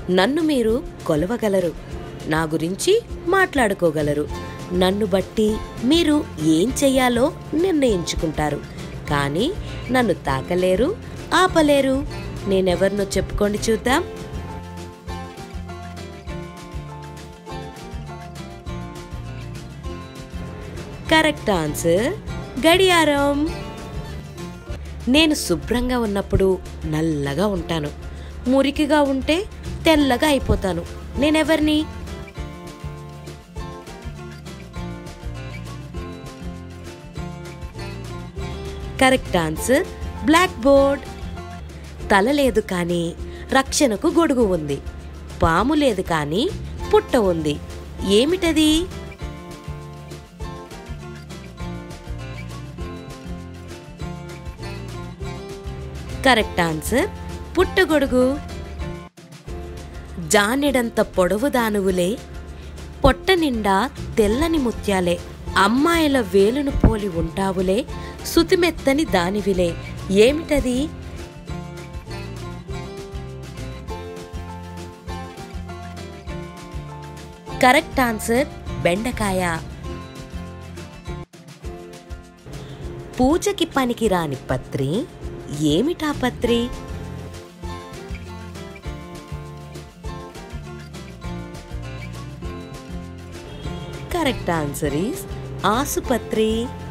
నన్ను మీరు కొలవగలరు నా గురించి మాట్లాడుకోగలరు నన్ను బట్టి మీరు ఏం చెయ్యాలో నిర్ణయించుకుంటారు కానీ నన్ను తాకలేరు ఆపలేరు నేనెవరినో చెప్పుకోండి చూద్దాం కరెక్ట్ ఆన్సర్ గడియారం నేను శుభ్రంగా ఉన్నప్పుడు నల్లగా ఉంటాను మురికిగా ఉంటే తెల్లగా అయిపోతాను నేనెవరిని కరెక్ట్ ఆన్సర్ బ్లాక్ బోర్డ్ తల లేదు కానీ రక్షణకు గొడుగు ఉంది పాము లేదు కానీ పుట్ట ఉంది ఏమిటది కరెక్ట్ ఆన్సర్ పుట్టగొడుగు జానెడంత పొడవు దానువులే పొట్ట నిండా తెల్లని ముత్యాలే అమ్మాయిల వేలును పోలి ఉంటావులే సుతిమెత్తని దానివిలే ఏమిటది కరెక్ట్ ఆన్సర్ బెండకాయ పూజకి పనికిరాని పత్రి ఏమిటా పత్రి కరెక్ట్ ఆన్సర్ ఈస్ ఆసుపత్రి